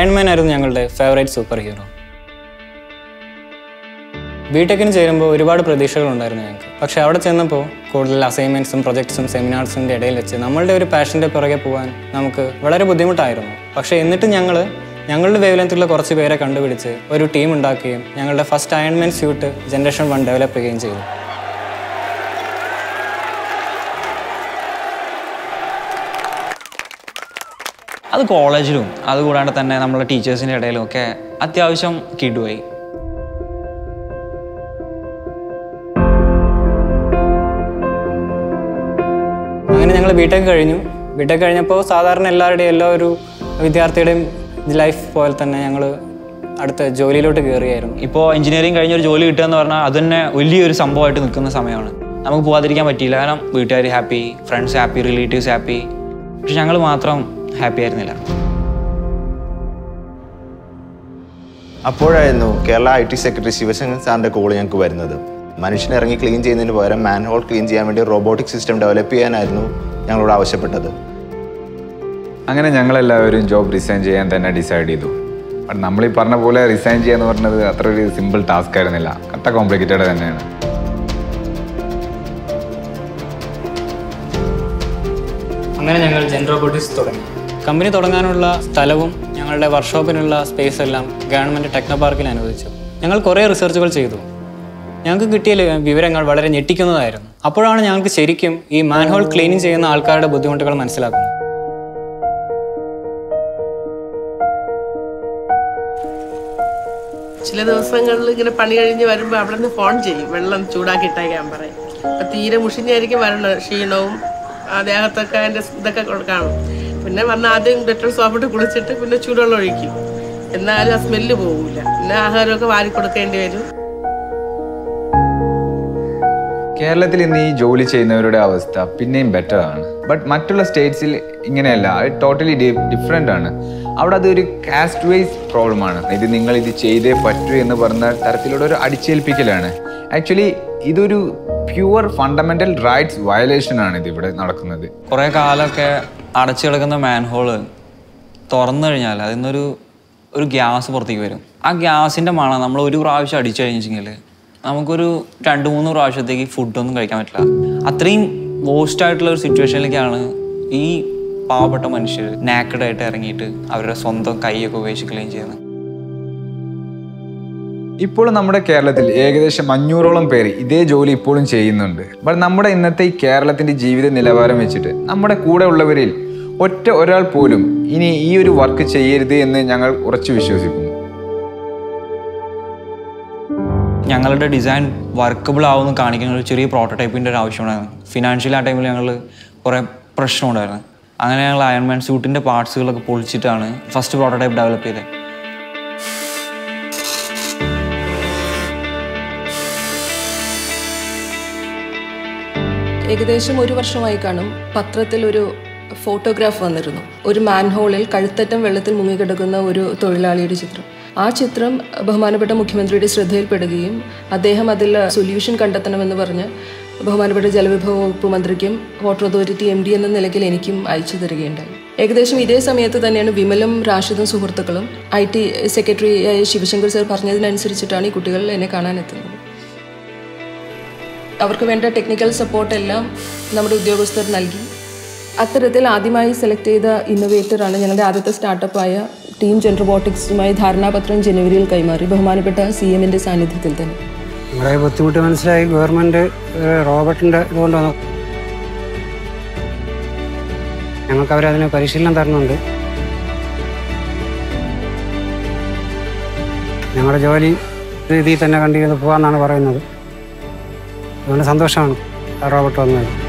Iron Man ആയിരുന്നു ഞങ്ങളുടെ favourite super hero ബിടെക്കിന് ചേരുമ്പോൾ ഒരുപാട് പ്രതീക്ഷകളുണ്ടായിരുന്നു ഞങ്ങൾക്ക് പക്ഷെ അവിടെ ചെന്നപ്പോൾ കൂടുതൽ അസൈൻമെൻറ്റ്സും പ്രൊജക്ട്സും സെമിനാർസിൻ്റെ ഇടയിൽ വെച്ച് നമ്മളുടെ ഒരു പാഷൻ്റെ പുറകെ പോകാൻ നമുക്ക് വളരെ ബുദ്ധിമുട്ടായിരുന്നു പക്ഷേ എന്നിട്ട് ഞങ്ങൾ ഞങ്ങളുടെ വേവലത്തിലുള്ള കുറച്ച് പേരെ കണ്ടുപിടിച്ച് ഒരു ടീം ഉണ്ടാക്കുകയും ഞങ്ങളുടെ first Iron Man suit generation one develop ചെയ്യുകയും ചെയ്തു അത് കോളേജിലും അതുകൂടാണ്ട് തന്നെ നമ്മളെ ടീച്ചേഴ്സിൻ്റെ ഇടയിലും ഒക്കെ അത്യാവശ്യം കിടുവായി അങ്ങനെ ഞങ്ങൾ ബിടെക് കഴിഞ്ഞു ബിടെക് കഴിഞ്ഞപ്പോൾ സാധാരണ എല്ലാവരുടെയും എല്ലാ ഒരു വിദ്യാർത്ഥിയുടെയും ലൈഫ് പോലെ തന്നെ ഞങ്ങൾ അടുത്ത ജോലിയിലോട്ട് കയറിയായിരുന്നു ഇപ്പോൾ എഞ്ചിനീയറിംഗ് കഴിഞ്ഞ ഒരു ജോലി കിട്ടുക എന്ന് പറഞ്ഞാൽ അത് തന്നെ വലിയൊരു സംഭവമായിട്ട് നിൽക്കുന്ന സമയമാണ് നമുക്ക് പോകാതിരിക്കാൻ പറ്റിയില്ല കാരണം വീട്ടുകാർ happy friends happy relatives happy പക്ഷെ ഞങ്ങൾ മാത്രം ഹാപ്പി ആയിരുന്നില്ല അപ്പോഴായിരുന്നു Kerala I T secretary Sivasankar സാറിൻ്റെ കോൾ ഞങ്ങൾക്ക് വരുന്നത് മനുഷ്യനെ ഇറങ്ങി ക്ലീൻ ചെയ്യുന്നതിന് പകരം മാൻ ഹോൾ ക്ലീൻ ചെയ്യാൻ വേണ്ടി റോബോട്ടിക് സിസ്റ്റം ഡെവലപ്പ് ചെയ്യാനായിരുന്നു ഞങ്ങളോട് ആവശ്യപ്പെട്ടത് അങ്ങനെ ഞങ്ങളെല്ലാവരും ജോബ് റിസൈൻ ചെയ്യാൻ തന്നെ ഡിസൈഡ് ചെയ്തു ബട്ട് നമ്മൾ ഈ പറഞ്ഞ പോലെ റിസൈൻ ചെയ്യാന്ന് പറഞ്ഞത് അത്ര ഒരു സിമ്പിൾ ടാസ്ക് ആയിരുന്നില്ല കട്ട കോംപ്ലിക്കേറ്റഡ് തന്നെയാണ് അങ്ങനെ ഞങ്ങൾ ജെൻ റോബോട്ടിക്സ് തുടങ്ങി കമ്പനി തുടങ്ങാനുള്ള സ്ഥലവും ഞങ്ങളുടെ വർക്ക്ഷോപ്പിനുള്ള സ്പേസ് എല്ലാം ഗവൺമെൻറ് ടെക്നോ പാർക്കിൽ അനുവദിച്ചു ഞങ്ങൾ കുറേ റിസർച്ചുകൾ ചെയ്തു ഞങ്ങൾക്ക് കിട്ടിയ ല- വിവരങ്ങൾ വളരെ ഞെട്ടിക്കുന്നതായിരുന്നു അപ്പോഴാണ് ഞങ്ങൾക്ക് ശരിക്കും ഈ മാൻഹോൾ ക്ലീനിങ് ചെയ്യുന്ന ആൾക്കാരുടെ ബുദ്ധിമുട്ടുകൾ മനസ്സിലാക്കുന്നത് ചില ദിവസങ്ങളിൽ ഇങ്ങനെ പണി കഴിഞ്ഞ് വരുമ്പോൾ അവിടെ നിന്ന് ഫോൺ ചെയ്യും വെള്ളം ചൂടാക്കി ഇട്ടേക്കാൻ പറയും അപ്പം തീരെ മുഷിഞ്ഞായിരിക്കും വരണത് ക്ഷീണവും ആ ദേഹത്തൊക്കെ അതിൻ്റെ ഇതൊക്കെ കൊ- കാണും പിന്നെ വന്ന് ആദ്യം ഡെറ്റോൾ സോപ്പിട്ട് കുളിച്ചിട്ട് പിന്നെ ചൂടുവെള്ളം ഒഴിക്കും എന്നാലും ആ സ്മെല്ല് പോകില്ല പിന്നെ ആഹാരമൊക്കെ വാരി കൊടുക്കേണ്ടി വരും കേരളത്തിൽ ഇന്ന് ഈ ജോലി ചെയ്യുന്നവരുടെ അവസ്ഥ പിന്നെയും ബെറ്റർ ആണ് ബട്ട് മറ്റുള്ള സ്റ്റേറ്റ്സിൽ ഇങ്ങനെയല്ല അത് ടോട്ടലി ഡിഫറെൻ്റ് ആണ് അവിടെ അതൊരു കാസ്റ്റ് വൈസ് പ്രോബ്ലമാണ് ഇത് നിങ്ങൾ ഇത് ചെയ്തേ പറ്റൂ എന്ന് പറഞ്ഞ തരത്തിലുള്ള ഒരു അടിച്ചേൽപ്പിക്കലാണ് ആക്ച്വലി ഇതൊരു പ്യുവർ ഫണ്ടമെന്റൽ റൈറ്റ്സ് വയലേഷൻ ആണ് ഇത് ഇവിടെ നടക്കുന്നത് കുറേ കാലമൊക്കെ അടച്ചു കിടക്കുന്ന മാൻഹോള് തുറന്നു കഴിഞ്ഞാൽ അതിൽ നിന്നൊരു ഒരു ഗ്യാസ് പുറത്തേക്ക് വരും ആ ഗ്യാസിൻ്റെ മണം നമ്മൾ ഒരു പ്രാവശ്യം അടിച്ചു കഴിഞ്ഞിട്ടുണ്ടെങ്കിൽ നമുക്കൊരു രണ്ട് മൂന്ന് പ്രാവശ്യത്തേക്ക് ഫുഡൊന്നും കഴിക്കാൻ പറ്റില്ല അത്രയും വേസ്റ്റ് ആയിട്ടുള്ള ഒരു സിറ്റുവേഷനിലേക്കാണ് ഈ പാവപ്പെട്ട മനുഷ്യർ നാക്കഡായിട്ട് ഇറങ്ങിയിട്ട് അവരുടെ സ്വന്തം കൈയൊക്കെ ഉപയോഗിച്ച് ക്ലീൻ ചെയ്യുന്നത് ഇപ്പോൾ നമ്മുടെ കേരളത്തിൽ ഏകദേശം അഞ്ഞൂറോളം പേര് ഇതേ ജോലി ഇപ്പോഴും ചെയ്യുന്നുണ്ട് ബട്ട് നമ്മുടെ ഇന്നത്തെ ഈ കേരളത്തിന്റെ ജീവിത നിലവാരം വെച്ചിട്ട് നമ്മുടെ കൂടെ ഉള്ളവരിൽ ഒറ്റ ഒരാൾ പോലും ഇനി ഈ ഒരു വർക്ക് ചെയ്യരുത് എന്ന് ഞങ്ങൾ ഉറച്ചു വിശ്വസിക്കുന്നു ഞങ്ങളുടെ ഡിസൈൻ വർക്കബിൾ ആവുമെന്ന് കാണിക്കുന്ന ഒരു ചെറിയ പ്രോട്ടോടൈപ്പിൻ്റെ ഒരു ആവശ്യമുണ്ടായിരുന്നു ഫിനാൻഷ്യൽ ആ ടൈമിൽ ഞങ്ങൾ കുറേ പ്രശ്നമുണ്ടായിരുന്നു അങ്ങനെ ഞങ്ങൾ അയൺമാൻ സ്യൂട്ടിൻ്റെ പാർട്സുകളൊക്കെ പൊളിച്ചിട്ടാണ് ഫസ്റ്റ് പ്രോട്ടോടൈപ്പ് ഡെവലപ്പ് ചെയ്തത് ഏകദേശം ഒരു വർഷമായി കാണും പത്രത്തിൽ ഒരു ഫോട്ടോഗ്രാഫ് വന്നിരുന്നു ഒരു മാൻഹോളിൽ കഴുത്തറ്റം വെള്ളത്തിൽ മുങ്ങിക്കിടക്കുന്ന ഒരു തൊഴിലാളിയുടെ ചിത്രം ആ ചിത്രം ബഹുമാനപ്പെട്ട മുഖ്യമന്ത്രിയുടെ ശ്രദ്ധയിൽപ്പെടുകയും അദ്ദേഹം അതിൽ സൊല്യൂഷൻ കണ്ടെത്തണമെന്ന് പറഞ്ഞ് ബഹുമാനപ്പെട്ട ജലവിഭവ വകുപ്പ് മന്ത്രിക്കും വാട്ടർ അതോറിറ്റി എം ഡി എന്ന നിലയ്ക്ക് എനിക്കും അയച്ചു തരികയുണ്ടായി ഏകദേശം ഇതേ സമയത്ത് തന്നെയാണ് വിമലും റാഷിദും സുഹൃത്തുക്കളും ഐ ടി സെക്രട്ടറി ആയ ശിവശങ്കർ സർ പറഞ്ഞതിനനുസരിച്ചിട്ടാണ് ഈ കുട്ടികൾ എന്നെ കാണാനെത്തുന്നത് അവർക്ക് വേണ്ട ടെക്നിക്കൽ സപ്പോർട്ട് എല്ലാം നമ്മുടെ ഉദ്യോഗസ്ഥർ നൽകി അത്തരത്തിൽ ആദ്യമായി സെലക്ട് ചെയ്ത ഇന്നോവേറ്ററാണ് ഞങ്ങളുടെ ആദ്യത്തെ സ്റ്റാർട്ടപ്പായ ടീം ജെൻ റോബോട്ടിക്സുമായി ധാരണാപത്രം ജനുവരിയിൽ കൈമാറി ബഹുമാനപ്പെട്ട സി എമ്മിൻ്റെ സാന്നിധ്യത്തിൽ തന്നെ നമ്മുടെ ബുദ്ധിമുട്ട് മനസ്സിലായി ഗവൺമെൻറ് റോബോട്ടിൻ്റെ ഇതുകൊണ്ട് വന്നു ഞങ്ങൾക്ക് അവരതിന് പരിശീലനം തരുന്നുണ്ട് ഞങ്ങളുടെ ജോലി രീതിയിൽ തന്നെ കണ്ടു ചെയ്ത് പോകാമെന്നാണ് പറയുന്നത് അതുകൊണ്ട് സന്തോഷമാണ് ആ റോബോട്ട് വന്നത്